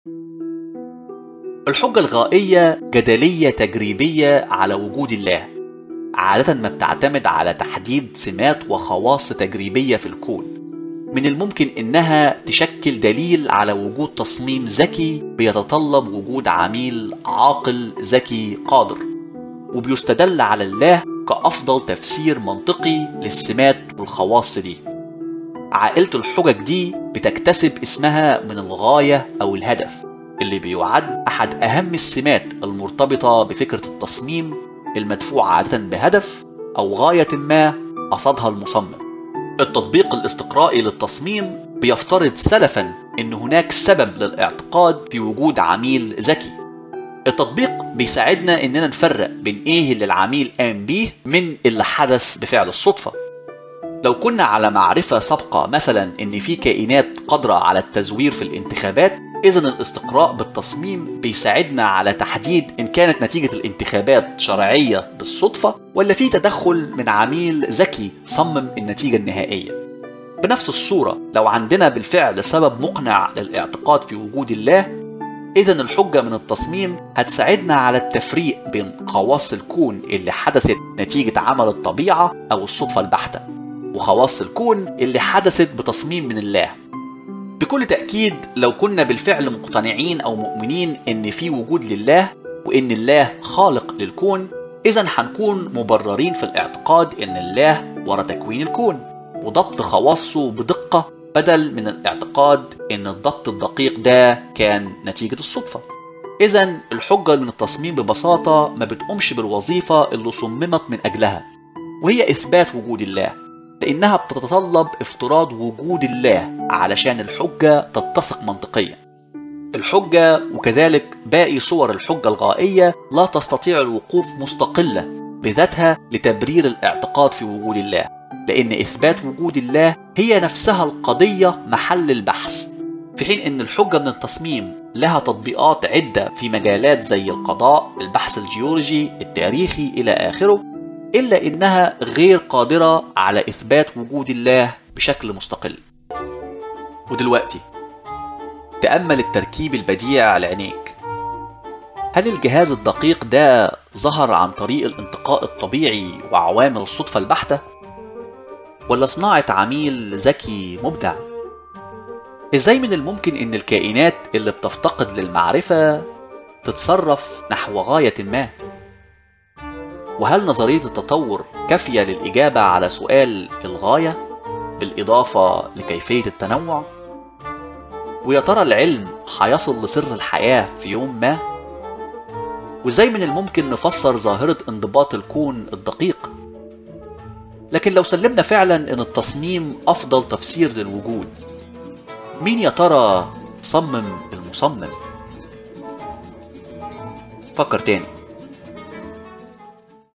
الحجة الغائية جدلية تجريبية على وجود الله عادة ما بتعتمد على تحديد سمات وخواص تجريبية في الكون من الممكن إنها تشكل دليل على وجود تصميم ذكي بيتطلب وجود عميل عاقل ذكي قادر وبيستدل على الله كأفضل تفسير منطقي للسمات والخواص دي عائلة الحجج دي بتكتسب اسمها من الغاية أو الهدف اللي بيعد أحد أهم السمات المرتبطة بفكرة التصميم المدفوع عادة بهدف أو غاية ما قصدها المصمم التطبيق الاستقرائي للتصميم بيفترض سلفا ان هناك سبب للاعتقاد في وجود عميل ذكي التطبيق بيساعدنا اننا نفرق بين ايه اللي العميل قام بيه من اللي حدث بفعل الصدفه لو كنا على معرفة سابقة مثلا إن في كائنات قادرة على التزوير في الانتخابات إذا الاستقراء بالتصميم بيساعدنا على تحديد إن كانت نتيجة الانتخابات شرعية بالصدفة ولا في تدخل من عميل ذكي صمم النتيجة النهائية. بنفس الصورة لو عندنا بالفعل سبب مقنع للاعتقاد في وجود الله إذا الحجة من التصميم هتساعدنا على التفريق بين خواص الكون اللي حدثت نتيجة عمل الطبيعة أو الصدفة البحتة وخواص الكون اللي حدثت بتصميم من الله بكل تأكيد لو كنا بالفعل مقتنعين أو مؤمنين إن في وجود لله وإن الله خالق للكون إذا هنكون مبررين في الاعتقاد إن الله ورا تكوين الكون وضبط خواصه بدقة بدل من الاعتقاد إن الضبط الدقيق ده كان نتيجة الصدفة إذا الحجة من التصميم ببساطة ما بتقومش بالوظيفة اللي صممت من أجلها وهي إثبات وجود الله لأنها بتتطلب افتراض وجود الله علشان الحجة تتسق منطقيا الحجة وكذلك باقي صور الحجة الغائية لا تستطيع الوقوف مستقلة بذاتها لتبرير الاعتقاد في وجود الله لأن إثبات وجود الله هي نفسها القضية محل البحث في حين أن الحجة من التصميم لها تطبيقات عدة في مجالات زي القضاء البحث الجيولوجي التاريخي إلى آخره إلا إنها غير قادرة على إثبات وجود الله بشكل مستقل ودلوقتي تأمل التركيب البديع لعينيك هل الجهاز الدقيق ده ظهر عن طريق الانتقاء الطبيعي وعوامل الصدفة البحتة؟ ولا صناعة عميل ذكي مبدع؟ ازاي من الممكن ان الكائنات اللي بتفتقد للمعرفة تتصرف نحو غاية ما؟ وهل نظرية التطور كافية للإجابة على سؤال الغاية بالإضافة لكيفية التنوع؟ ويا ترى العلم هيصل لسر الحياة في يوم ما؟ وازاي من الممكن نفسر ظاهرة انضباط الكون الدقيق؟ لكن لو سلمنا فعلا ان التصميم افضل تفسير للوجود مين يا ترى صمم المصمم؟ فكر تاني